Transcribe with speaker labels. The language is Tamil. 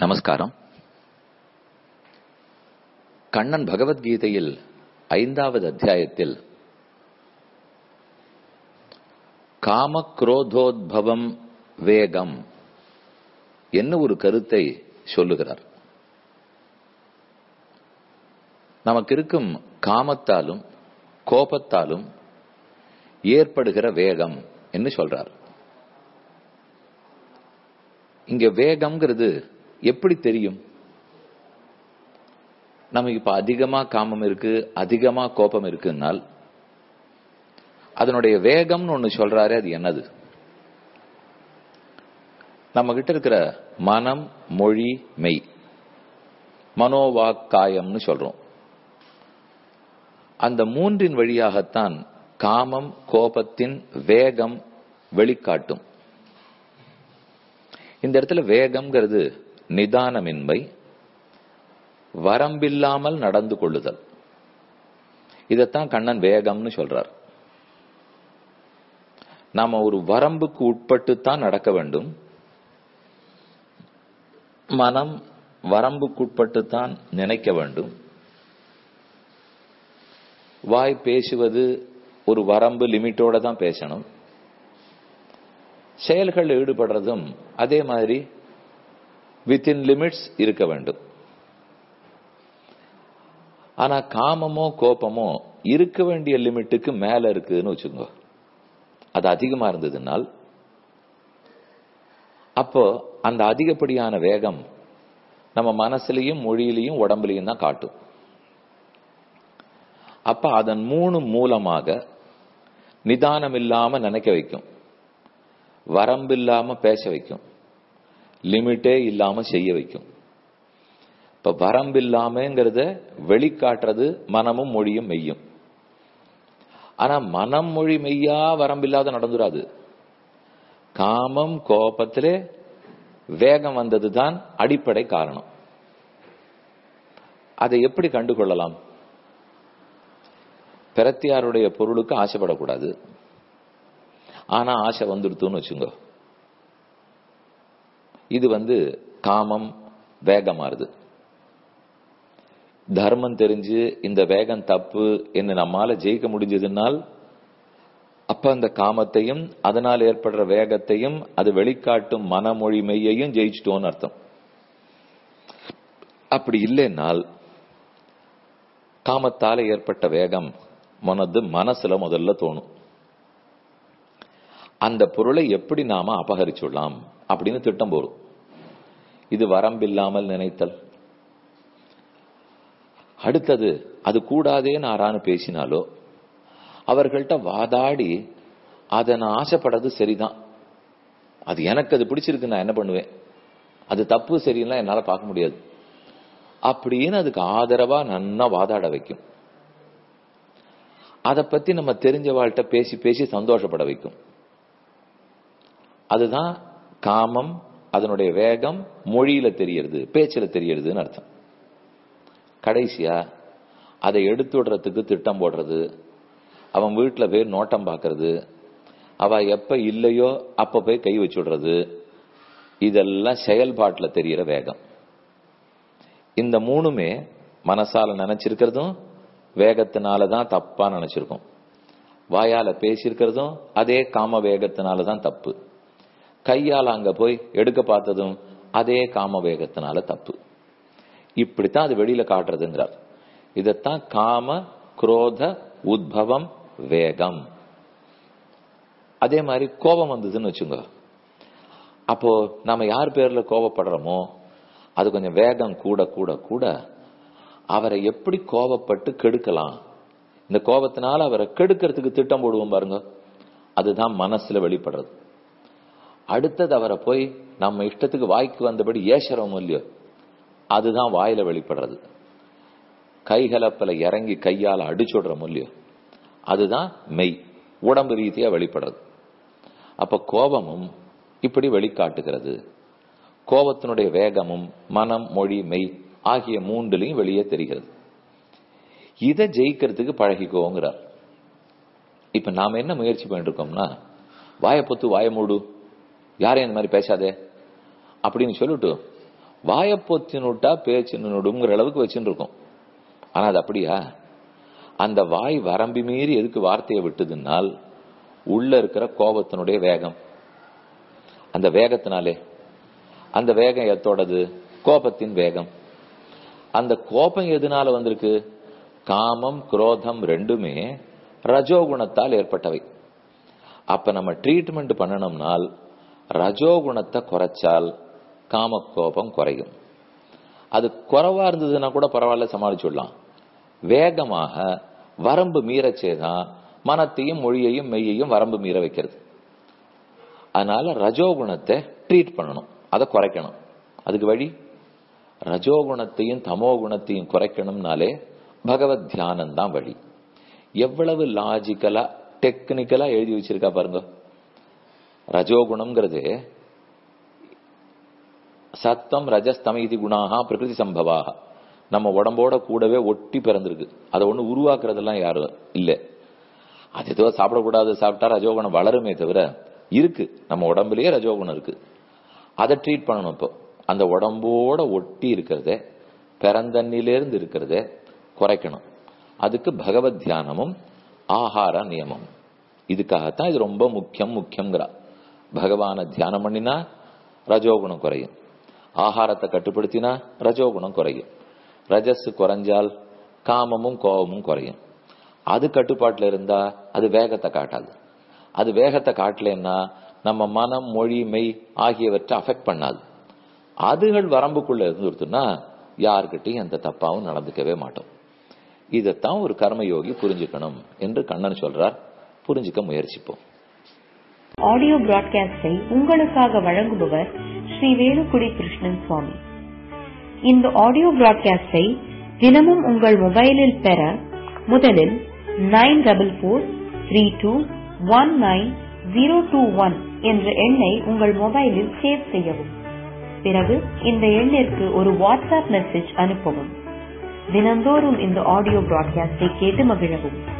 Speaker 1: நமஸ்காரம் கண்ணன் பகவத்கீதையில் ஐந்தாவது அத்தியாயத்தில் காமக்ரோதோத்பவம் வேகம் என்ன ஒரு கருத்தை சொல்லுகிறார் நமக்கு இருக்கும் காமத்தாலும் கோபத்தாலும் ஏற்படுகிற வேகம் என்று சொல்றார் இங்க வேகம்ங்கிறது எப்படி தெரியும் நமக்கு இப்ப அதிகமா காமம் இருக்கு அதிகமா கோபம் இருக்குன்னால் அதனுடைய வேகம்னு ஒண்ணு சொல்றாரு அது என்னது நம்ம கிட்ட இருக்கிற மனம் மொழி மெய் மனோவாக்காயம்னு சொல்றோம் அந்த மூன்றின் வழியாகத்தான் காமம் கோபத்தின் வேகம் வெளிக்காட்டும் இந்த இடத்துல வேகம்ங்கிறது நிதானமின்மை வரம்பில்லாமல் நடந்து கொள்ளுதல் இதத்தான் கண்ணன் வேகம்னு சொல்றார் நாம ஒரு வரம்புக்கு உட்பட்டு தான் நடக்க வேண்டும் மனம் வரம்புக்குட்பட்டு தான் நினைக்க வேண்டும் வாய் பேசுவது ஒரு வரம்பு லிமிட்டோட தான் பேசணும் செயல்கள் ஈடுபடுறதும் அதே மாதிரி வித்தின் லிமிட்ஸ் இருக்க வேண்டும் ஆனா காமமோ கோபமோ இருக்க வேண்டிய லிமிட்டுக்கு மேல இருக்குன்னு வச்சுக்கோங்க அது அதிகமா இருந்ததுனால் அப்போ அந்த அதிகப்படியான வேகம் நம்ம மனசுலையும் மொழியிலையும் உடம்புலையும் தான் காட்டும் அப்ப அதன் மூணு மூலமாக நிதானம் இல்லாம நினைக்க வைக்கும் வரம்பு இல்லாம பேச வைக்கும் லிமிட்டே இல்லாம செய்ய வைக்கும் இப்ப வரம்பு இல்லாமங்கிறத வெளிக்காட்டுறது மனமும் மொழியும் மெய்யும் ஆனா மனம் மொழி மெய்யா வரம்பில்லாத நடந்துராது காமம் கோபத்திலே வேகம் வந்ததுதான் அடிப்படை காரணம் அதை எப்படி கண்டுகொள்ளலாம் பிரத்தியாருடைய பொருளுக்கு ஆசைப்படக்கூடாது ஆனா ஆசை வந்துடுத்துன்னு வச்சுங்க இது வந்து காமம் வேகமாறுது தர்மம் தெரிஞ்சு இந்த வேகம் தப்பு என்று நம்மால ஜெயிக்க முடிஞ்சதுனால் அப்ப அந்த காமத்தையும் அதனால் ஏற்படுற வேகத்தையும் அது வெளிக்காட்டும் மனமொழி மெய்யையும் ஜெயிச்சிட்டோன்னு அர்த்தம் அப்படி இல்லைன்னால் காமத்தால ஏற்பட்ட வேகம் மனது மனசுல முதல்ல தோணும் அந்த பொருளை எப்படி நாம அபகரிச்சுடலாம் அப்படின்னு திட்டம் போடும் இது வரம்பில்லாமல் நினைத்தல் அடுத்தது அது கூடாதேன்னு ஆறான்னு பேசினாலோ அவர்கள்ட்ட வாதாடி அதை நான் ஆசைப்படுறது சரிதான் அது எனக்கு அது பிடிச்சிருக்கு நான் என்ன பண்ணுவேன் அது தப்பு சரின்னா என்னால பார்க்க முடியாது அப்படின்னு அதுக்கு ஆதரவா நன்னா வாதாட வைக்கும் அதை பத்தி நம்ம தெரிஞ்ச வாழ்கிட்ட பேசி பேசி சந்தோஷப்பட வைக்கும் அதுதான் காமம் அதனுடைய வேகம் மொழியில தெரியறது பேச்சில தெரியறதுன்னு அர்த்தம் கடைசியா அதை எடுத்து விடுறதுக்கு திட்டம் போடுறது அவன் வீட்டுல போய் நோட்டம் பாக்குறது அவ எப்ப இல்லையோ அப்ப போய் கை வச்சு விடுறது இதெல்லாம் செயல்பாட்டுல தெரியற வேகம் இந்த மூணுமே மனசால நினைச்சிருக்கிறதும் வேகத்தினாலதான் தப்பா நினைச்சிருக்கோம் வாயால பேசியிருக்கிறதும் அதே காம வேகத்தினாலதான் தப்பு கையால் அங்க போய் எடுக்க பார்த்ததும் அதே காம வேகத்தினால தப்பு இப்படித்தான் அது வெளியில காட்டுறதுங்கிறார் இதத்தான் காம குரோத உத்பவம் வேகம் அதே மாதிரி கோபம் வந்ததுன்னு வச்சுங்க அப்போ நாம யார் பேர்ல கோபப்படுறோமோ அது கொஞ்சம் வேகம் கூட கூட கூட அவரை எப்படி கோபப்பட்டு கெடுக்கலாம் இந்த கோபத்தினால அவரை கெடுக்கிறதுக்கு திட்டம் போடுவோம் பாருங்க அதுதான் மனசுல வெளிப்படுறது அடுத்தது அவரை போய் நம்ம இஷ்டத்துக்கு வாய்க்கு வந்தபடி ஏசுறோம் இல்லையோ அதுதான் வாயில வெளிப்படுறது கைகலப்பில் இறங்கி கையால் அடிச்சுடுற இல்லையோ அதுதான் மெய் உடம்பு ரீதியா வெளிப்படுறது அப்ப கோபமும் இப்படி வெளிக்காட்டுகிறது கோபத்தினுடைய வேகமும் மனம் மொழி மெய் ஆகிய மூன்றுலையும் வெளியே தெரிகிறது இதை ஜெயிக்கிறதுக்கு பழகிக்கோங்கிறார் இப்ப நாம என்ன முயற்சி பண்ணிட்டு இருக்கோம்னா வாயை பொத்து வாய மூடு யாரையும் இந்த மாதிரி பேசாதே அப்படின்னு சொல்லிட்டு வாயப்பொத்தினுட்டா பேச்சு நின்னுடுங்கிற அளவுக்கு வச்சுட்டு இருக்கோம் ஆனா அது அப்படியா அந்த வாய் வரம்பி மீறி எதுக்கு வார்த்தையை விட்டுதுன்னால் உள்ள இருக்கிற கோபத்தினுடைய வேகம் அந்த வேகத்தினாலே அந்த வேகம் எத்தோடது கோபத்தின் வேகம் அந்த கோபம் எதனால வந்திருக்கு காமம் குரோதம் ரெண்டுமே ரஜோகுணத்தால் ஏற்பட்டவை அப்ப நம்ம ட்ரீட்மெண்ட் பண்ணணும்னால் ரஜோகுணத்தை குறைச்சால் காம கோபம் குறையும் அது குறைவா இருந்ததுன்னா கூட பரவாயில்ல சமாளிச்சுடலாம் வேகமாக வரம்பு மீறச்சேதான் மனத்தையும் மொழியையும் மெய்யையும் வரம்பு மீற வைக்கிறது அதனால ரஜோகுணத்தை ட்ரீட் பண்ணணும் அதை குறைக்கணும் அதுக்கு வழி ரஜோகுணத்தையும் தமோ குணத்தையும் குறைக்கணும்னாலே பகவத் தியானம் தான் வழி எவ்வளவு லாஜிக்கலா டெக்னிக்கலா எழுதி வச்சிருக்கா பாருங்க ரஜோகுணம்ங்கிறது சத்தம் ரஜஸ்தம இது குணாகா பிரகிருதி சம்பவாக நம்ம உடம்போட கூடவே ஒட்டி பிறந்திருக்கு அதை ஒண்ணு உருவாக்குறதெல்லாம் யாரும் இல்ல அது ஏதோ சாப்பிடக்கூடாது சாப்பிட்டா ரஜோகுணம் வளருமே தவிர இருக்கு நம்ம உடம்புலயே ரஜோகுணம் இருக்கு அதை ட்ரீட் பண்ணணும் இப்போ அந்த உடம்போட ஒட்டி இருக்கிறத பிறந்தண்ணிலிருந்து இருக்கிறத குறைக்கணும் அதுக்கு பகவத் தியானமும் ஆகார நியமம் இதுக்காகத்தான் இது ரொம்ப முக்கியம் முக்கியங்கிறா பகவான தியானம் பண்ணினா ரஜோகுணம் குறையும் ஆகாரத்தை கட்டுப்படுத்தினா ரஜோகுணம் குறையும் ரஜஸ் குறைஞ்சால் காமமும் கோபமும் குறையும் அது கட்டுப்பாட்டுல இருந்தா அது வேகத்தை காட்டாது அது வேகத்தை காட்டலன்னா நம்ம மனம் மொழி மெய் ஆகியவற்றை அஃபெக்ட் பண்ணாது அதுகள் வரம்புக்குள்ள இருந்துருத்துன்னா யாருக்கிட்டையும் எந்த தப்பாவும் நடந்துக்கவே மாட்டோம் இதைத்தான் ஒரு கர்மயோகி புரிஞ்சுக்கணும் என்று கண்ணன் சொல்றார் புரிஞ்சுக்க முயற்சிப்போம்
Speaker 2: ஆடியோ பிராட்காஸ்டை உங்களுக்காக வழங்குபவர் ஸ்ரீ வேலுக்குடி கிருஷ்ணன் சுவாமி இந்த ஆடியோ பிராட்காஸ்டை தினமும் உங்கள் மொபைலில் பெற முதலில் nine double four three two one nine zero two one என்ற எண்ணை உங்கள் மொபைலில் சேவ் செய்யவும் பிறகு இந்த எண்ணிற்கு ஒரு வாட்ஸ்அப் மெசேஜ் அனுப்பவும் தினந்தோறும் இந்த ஆடியோ பிராட்காஸ்டை கேட்டு மகிழவும்